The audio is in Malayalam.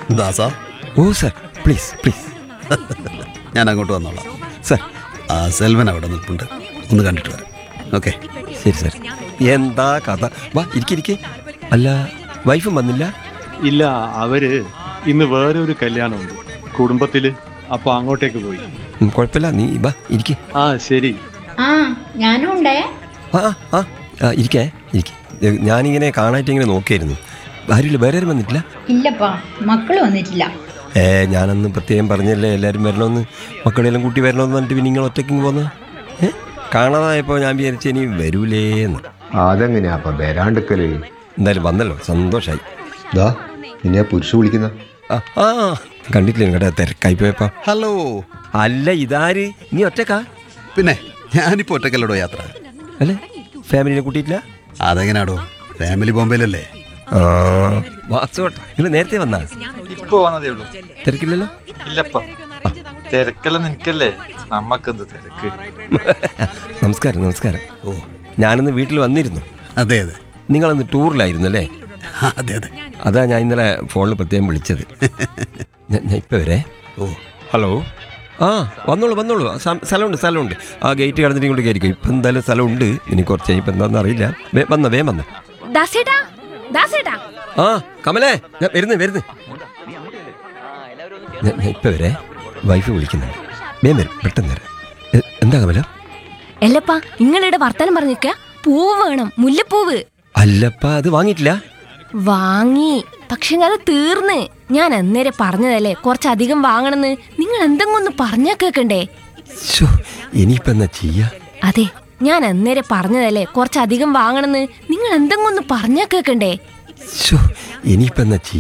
ദാസാ ഓ സർ പ്ലീസ് പ്ലീസ് ഞാൻ അങ്ങോട്ട് വന്നോളാം സർ ആ സെൽവൻ അവിടെ നിൽപ്പുണ്ട് ഒന്ന് കണ്ടിട്ട് വരാം ഓക്കെ ശരി സർ എന്താ കഥ വാ ഇരിക്കിരിക്കെ അല്ല വൈഫും വന്നില്ല ഇല്ല അവര് ഇന്ന് വേറെ ഒരു കല്യാണമുണ്ട് കുടുംബത്തില് അപ്പൊ അങ്ങോട്ടേക്ക് പോയി ഉം, കുഴപ്പമില്ല നീ വാ ഇരിക്കെ ആ ശരി ആ ഞാനും ഉണ്ടേ ആ ആ, ആ ആ ഇരിക്കേ ഇരിക്കെ ഞാനിങ്ങനെ കാണാനായിട്ട് ഇങ്ങനെ നോക്കിയായിരുന്നു ആരുമില്ല വേറെ ആരും വന്നിട്ടില്ല ഇല്ലപ്പാ മക്കള് വന്നിട്ടില്ല ഏ ഞാനന്ന് പ്രത്യേകം പറഞ്ഞല്ലേ എല്ലാവരും വരണമെന്ന് മക്കളെല്ലാം കൂട്ടി വരണമെന്ന് പറഞ്ഞിട്ട് പിന്നെ നിങ്ങൾ ഒറ്റയ്ക്ക് പോന്ന് ഏ കാണാതായപ്പോൾ ഞാൻ വിചാരിച്ചു ഇനി വരൂലേന്ന് അതെങ്ങനെയാ അപ്പൊ വരാണ്ടിക്കല് എന്തായാലും വന്നല്ലോ സന്തോഷമായി ദാ നിന്നെ പുരുഷ വിളിക്കുന്ന ആ ആ കണ്ടിട്ടില്ല നിങ്ങളുടെ തിരക്കായി പോയപ്പോ ഹലോ അല്ല ഇതാര് നീ ഒറ്റക്കാ പിന്നെ ഞാനിപ്പോൾ ഒറ്റക്കല്ലടോ യാത്ര അല്ലേ ഫാമിലിനെ കൂട്ടിയിട്ടില്ല അതെങ്ങനെയാടോ ഫാമിലി ബോംബെയിലല്ലേ ആ വാസോട്ടെ നിങ്ങൾ നേരത്തെ വന്നാ ഇപ്പൊ വന്നതേ ഉള്ളൂ തിരക്കില്ലല്ലോ ഇല്ലപ്പ തിരക്കെല്ലാം നിനക്കല്ലേ നമ്മക്കെന്ത് തിരക്ക് നമസ്കാരം നമസ്കാരം ഓ ഞാനിന്ന് വീട്ടിൽ വന്നിരുന്നു അതെ അതെ നിങ്ങളന്ന് ടൂറിലായിരുന്നു അല്ലേ ആ, അതെ അതെ അതാ ഞാൻ ഇന്നലെ ഫോണിൽ പ്രത്യേകം വിളിച്ചത് ഞാൻ ഞാൻ ഇപ്പം വരെ ഓ ഹലോ ആ വന്നോളൂ വന്നോളൂ സ്ഥ- സ്ഥലമുണ്ട് സ്ഥലമുണ്ട് ആ ഗേറ്റ് കടന്നിട്ട് ഇങ്ങോട്ട് കയറിക്കും ഇപ്പം എന്തായാലും സ്ഥലമുണ്ട് ഇനി കുറച്ച് കഴിയുമ്പോൾ എന്താണെന്ന് അറിയില്ല വേ- വന്നോ വേം വന്നോ ദാസേട്ടാ ദാസേട്ടാ ആ കമലേ ഞാൻ വരുന്നു വരുന്നു ഞാൻ ഞാൻ ഇപ്പം വരെ വൈഫ് വിളിക്കുന്നുണ്ട് വേം വരും പെട്ടെന്ന് വരാം എ- എന്താ കമല എല്ലപ്പാ നിങ്ങളുടെ വർത്തമാനം പറഞ്ഞിക്ക പൂവ് വേണം മുല്ലപ്പൂവ് അല്ലപ്പാ അത് വാങ്ങിയിട്ടില്ല വാങ്ങി പക്ഷെ അത് തീർന്ന് ഞാൻ അന്നേരം പറഞ്ഞതല്ലേ കുറച്ചധികം വാങ്ങണമെന്ന് നിങ്ങൾ എന്തെങ്കിലും ഒന്ന് പറഞ്ഞാ കേക്കണ്ടേ ശോ ഇനിയിപ്പോൾ എന്നാ ചെയ്യാ അതെ ഞാൻ അന്നേരം പറഞ്ഞതല്ലേ കുറച്ചധികം വാങ്ങണമെന്ന് നിങ്ങൾ എന്തെങ്കിലും ഒന്ന് പറഞ്ഞാ കേക്കണ്ടേ ശോ ഇനിയിപ്പോൾ എന്നാ ചെയ്യാ